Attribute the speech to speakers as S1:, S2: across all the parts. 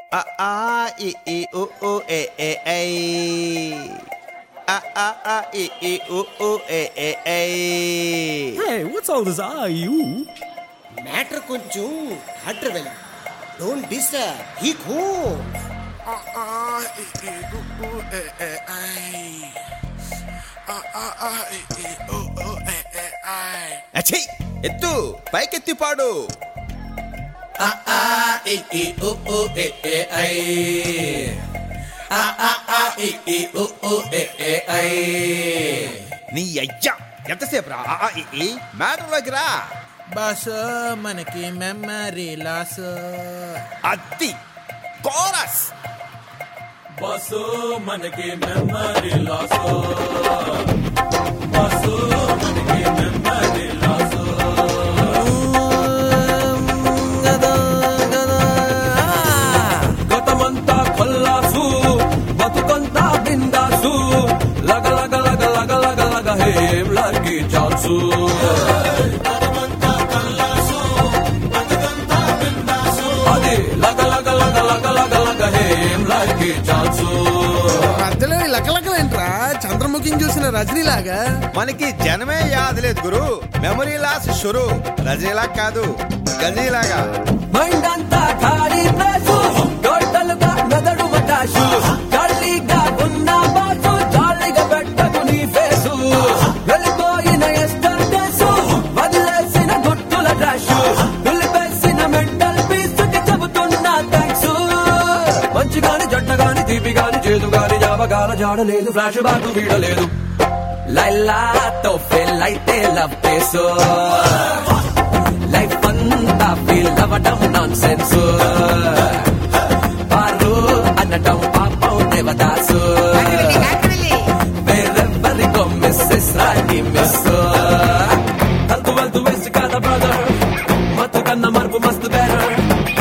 S1: A a i i u u e e e. A a a i i u u e e e.
S2: Hey, what's all this ah you?
S3: Matter కొంచెం harder వెళ్ళి don't disturb హీ కూ
S1: అచ్చయ్ ఎత్తు పైకెత్తి పాడు నీ అయ్యా ఎంతసేపు రా ఆ, ఆ, ఈ, ఈ. మ్యాటర్లోకి రా
S4: బస్ మనకి మెమరీ లాస్
S1: అద్ది కోరస్
S2: బస్సు మనకి మెమరీ లాస్ బస్సు మనకి మెమరీ లాస్ గతమంతా కొల్లాసు బతుకంతా బిందాసు లగ లగ లగ లగ లగ లగ హేం లగి చాన్సు అది లగ లగ లగ లగ లగ లగ హేం లగి చాన్సు
S4: మధ్యలో ఈ లకలకలేంట్రా చంద్రముఖిని చూసిన రజనీలాగా
S1: మనకి జనమే యాదలేదు గురు మెమరీ లాస్ షురు రజనీలా కాదు గజీలాగా
S2: మైండ్ అంతా ఖాళీ ప్లేసు టోటల్గా మెదడు మటాషు ఖాళీగా ఉన్న బాసు జాలీగా పెట్టకు నీ ఫేసు వెళ్ళిపోయిన ఎస్టర్డేసు వదిలేసిన గుర్తుల డాషు నిలిపేసిన మెంటల్ పీసుకి చెబుతున్నా థ్యాంక్స్ మంచి గాని జంట గాని తీపి గాని చేదు గాని జాబగాల జాడలేదు ఫ్లాష్ బ్యాక్ వీడలేదు లైలాతో ఫెల్ అయితే లవ్ కేసు లైఫ్ అంతా ఫీల్ అవ్వడం నాన్ సెన్స్ పారు అనటం పాపం దేవదాసు వేరెవ్వరికో మిస్సెస్ రాణి మిస్ హల్తు వెళ్తూ వేసి కాదా బ్రదర్ మత్తు కన్న మరుపు మస్తు బెటర్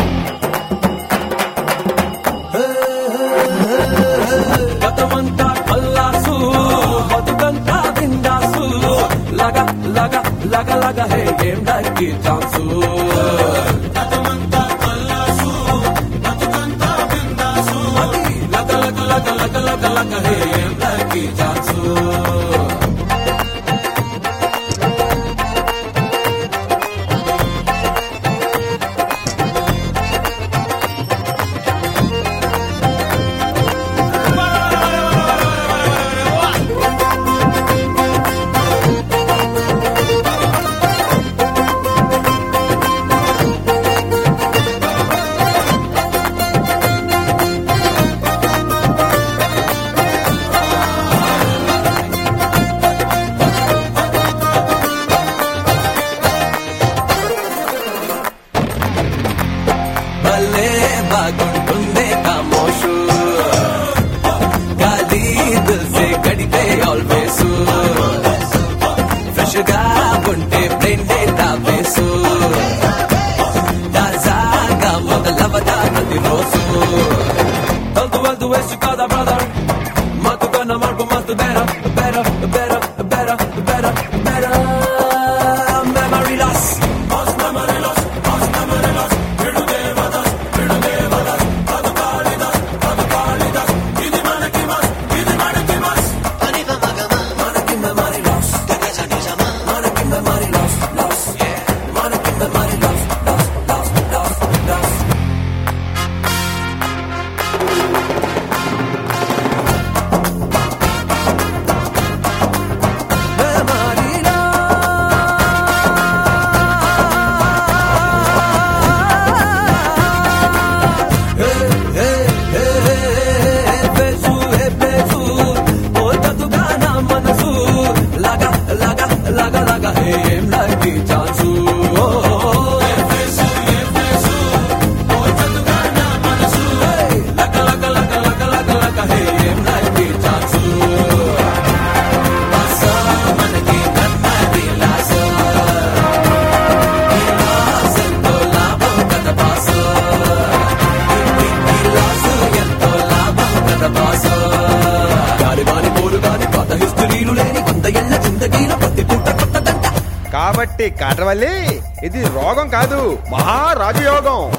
S2: గతమంతా కల్లాసు బతుకంతా బిందాసు లగ లగ లగ లగ హే ఏం డక్కి ఛాన్సు అది లగ లగ లగ లగ లగ లగ హే ఏం డక్కి ఛాన్సు భలే బాగుంటుంది కామోషు గాలి దిల్సే గడితే ఆల్వేస్ ఫ్రెష్ గా ఉంటే బ్రెయిన్ డేటా బేసు తాజాగా మొదలవదా ప్రతి రోజు వెళ్తూ వెళ్తూ వేసు కాదా బ్రదర్ మత్తు కన్నా మార్పు మస్తు బెర బెర బెర బెర బెర బెర memory loss memory loss memory loss
S1: కాబట్టి కాటవల్లి ఇది రోగం కాదు మహారాజయోగం